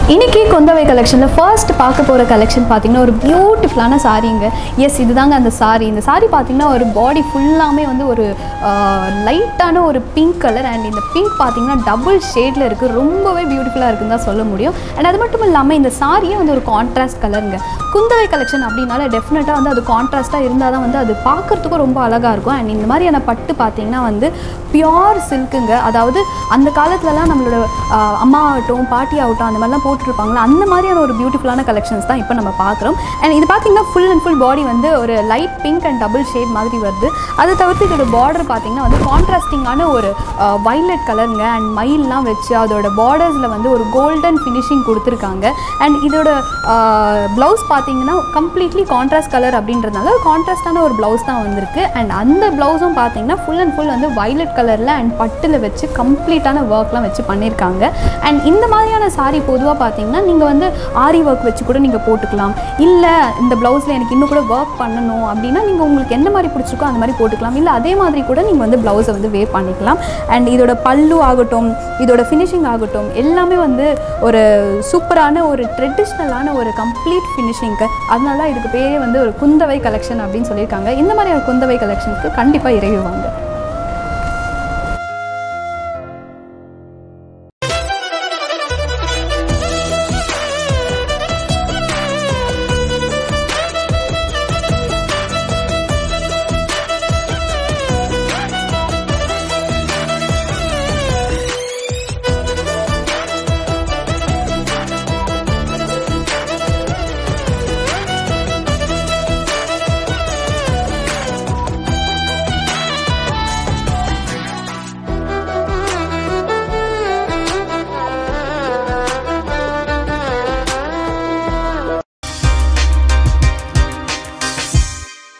இன்னைக்கு கொந்தவை கலெக்ஷனில் ஃபர்ஸ்ட் பார்க்க போகிற கலெக்ஷன் பார்த்தீங்கன்னா ஒரு பியூட்டிஃபுல்லான சாரீங்க எஸ் இதுதாங்க அந்த சாரீ இந்த சாரீ பார்த்தீங்கன்னா ஒரு பாடி ஃபுல்லாமே வந்து ஒரு லைட்டான ஒரு பிங்க் கலர் அண்ட் இந்த பிங்க் பார்த்தீங்கன்னா டபுள் ஷேடில் இருக்குது ரொம்பவே பியூட்டிஃபுல்லாக இருக்குன்னு தான் சொல்ல முடியும் அண்ட் அது மட்டும் இல்லாமல் இந்த சாரியே வந்து ஒரு கான்ட்ராஸ்ட் கலருங்க குந்தவை கலெக்ஷன் அப்படின்னால டெஃபினட்டாக வந்து அது கான்ட்ராஸ்ட்டாக இருந்தால் தான் வந்து அது பார்க்குறதுக்கும் ரொம்ப அழகாக இருக்கும் அண்ட் இந்த மாதிரியான பட்டு பார்த்தீங்கன்னா வந்து பியோர் சில்க்குங்க அதாவது அந்த காலத்துலலாம் நம்மளோட ஆஹ், அம்மா ஆகட்டும் பாட்டி ஆகட்டும் அந்த மாதிரிலாம் போட்டிருப்பாங்களா அந்த மாதிரியான ஒரு பியூட்டிஃபுல்லான கலெக்ஷன்ஸ் தான் இப்போ நம்ம பார்க்குறோம் அண்ட் இது பார்த்தீங்கன்னா ஃபுல் அண்ட் ஃபுல் பாடி வந்து ஒரு light pink and double shade மாதிரி வருது அதை தவிர்த்து இதோட பார்டர் பார்த்தீங்கன்னா வந்து கான்ட்ராஸ்டிங்கான ஒரு வைலட் கலருங்க அண்ட் மயில்லாம் வச்சு அதோட பார்டர்ஸில் வந்து ஒரு கோல்டன் ஃபினிஷிங் கொடுத்துருக்காங்க அண்ட் இதோட ப்ளவுஸ் பார்த்தீங்கன்னா கம்ப்ளீட்லி கான்ட்ராஸ்ட் கலர் அப்படின்றதுனால கான்ட்ராஸ்டான ஒரு ப்ளவுஸ் தான் வந்திருக்கு அண்ட் அந்த ப்ளவுஸும் பார்த்தீங்கன்னா ஃபுல் அண்ட் ஃபுல் வந்து வைலட் கலரில் அண்ட் பட்டில் வச்சு கம்ப்ளீட்டான ஒர்க்லாம் வச்சு பண்ணியிருக்காங்க அண்ட் இந்த மாதிரியான saree பொதுவாக பார்த்தீங்கன்னா நீங்கள் வந்து ஆரி ஒர்க் வச்சு கூட நீங்கள் போட்டுக்கலாம் இல்லை இந்த ப்ளவுஸில் எனக்கு இன்னும் கூட ஒர்க் பண்ணணும் அப்படின்னா நீங்கள் உங்களுக்கு என்ன மாதிரி பிடிச்சிருக்கோ அந்த மாதிரி போட்டுக்கலாம் இல்லை அதே மாதிரி கூட நீங்கள் வந்து ப்ளவுஸை வந்து வேர் பண்ணிக்கலாம் அண்ட் இதோட பல்லு ஆகட்டும் இதோட ஃபினிஷிங் ஆகட்டும் எல்லாமே வந்து ஒரு சூப்பரான ஒரு ட்ரெடிஷ்னலான ஒரு கம்ப்ளீட் ஃபினிஷிங்க்கு அதனால தான் இதுக்கு பேரே வந்து ஒரு குந்தவை கலெக்ஷன் அப்படின்னு சொல்லியிருக்காங்க இந்த மாதிரி ஒரு குந்தவை கலெக்ஷனுக்கு கண்டிப்பாக இறைவாங்க